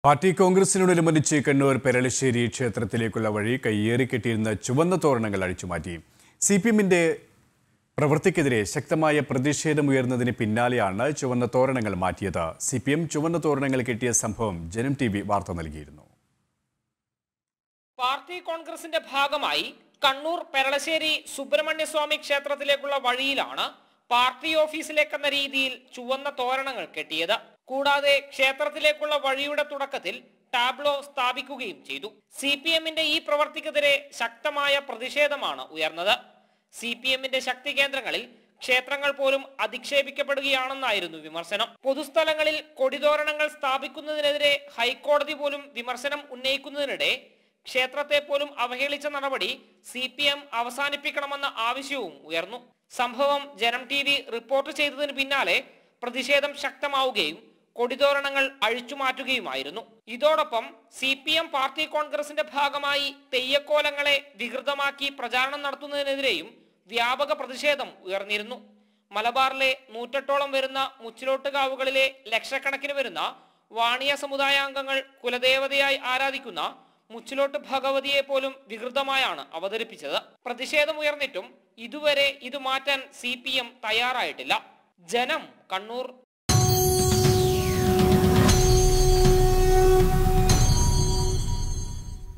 party കോൺഗ്രസിനോടനുബന്ധിച്ച് കണ്ണൂർ പെരളശ്ശേരി ക്ഷേത്രത്തിലേക്കുള്ള വഴി കയ്യേറിക്കെട്ടിയിരുന്ന ചുവന്ന തോരണങ്ങൾ അഴിച്ചുമാറ്റി സി പി എമ്മിന്റെ പ്രവൃത്തിക്കെതിരെ ശക്തമായ പ്രതിഷേധമുയർന്നതിന് പിന്നാലെയാണ് ചുവന്ന തോരണങ്ങൾ മാറ്റിയത് സി പി എം ചുവന്ന തോരണങ്ങൾ കെട്ടിയ സംഭവം ജനം ടി വി വാർത്ത നൽകിയിരുന്നു പാർട്ടി കോൺഗ്രസിന്റെ ഭാഗമായി കണ്ണൂർ പെരളശ്ശേരി സുബ്രഹ്മണ്യസ്വാമി ക്ഷേത്രത്തിലേക്കുള്ള വഴിയിലാണ് പാർട്ടി ഓഫീസിലേക്കെന്ന രീതിയിൽ ചുവന്ന തോരണങ്ങൾ കെട്ടിയത് കൂടാതെ ക്ഷേത്രത്തിലേക്കുള്ള വഴിയുടെ തുടക്കത്തിൽ ടാബ്ലോ സ്ഥാപിക്കുകയും ചെയ്തു സി പി എമ്മിന്റെ ഈ പ്രവർത്തിക്കെതിരെ ശക്തമായ പ്രതിഷേധമാണ് ഉയർന്നത് സി പി എമ്മിന്റെ ശക്തി കേന്ദ്രങ്ങളിൽ ക്ഷേത്രങ്ങൾ പോലും അധിക്ഷേപിക്കപ്പെടുകയാണെന്നായിരുന്നു വിമർശനം പൊതുസ്ഥലങ്ങളിൽ കൊടിതോരണങ്ങൾ സ്ഥാപിക്കുന്നതിനെതിരെ ഹൈക്കോടതി പോലും വിമർശനം ഉന്നയിക്കുന്നതിനിടെ ക്ഷേത്രത്തെ പോലും അവഹേളിച്ച നടപടി സി പി എം അവസാനിപ്പിക്കണമെന്ന ആവശ്യവും ഉയർന്നു സംഭവം ജനം ടി വി റിപ്പോർട്ട് ചെയ്തതിന് പിന്നാലെ പ്രതിഷേധം ശക്തമാവുകയും കൊടിതോരണങ്ങൾ അഴിച്ചുമാറ്റുകയുമായിരുന്നു ഇതോടൊപ്പം സി പി എം പാർട്ടി കോൺഗ്രസിന്റെ ഭാഗമായി തെയ്യക്കോലങ്ങളെ വികൃതമാക്കി പ്രചാരണം നടത്തുന്നതിനെതിരെയും വ്യാപക പ്രതിഷേധം ഉയർന്നിരുന്നു മലബാറിലെ നൂറ്റെട്ടോളം വരുന്ന മുച്ചിലോട്ടുകാവുകളിലെ ലക്ഷക്കണക്കിന് വരുന്ന വാണിയ സമുദായാംഗങ്ങൾ കുലദേവതയായി ആരാധിക്കുന്ന മുച്ചിലോട്ട് ഭഗവതിയെ പോലും വികൃതമായാണ് അവതരിപ്പിച്ചത് പ്രതിഷേധമുയർന്നിട്ടും ഇതുവരെ ഇത് മാറ്റാൻ സി പി എം തയ്യാറായിട്ടില്ല ജനം കണ്ണൂർ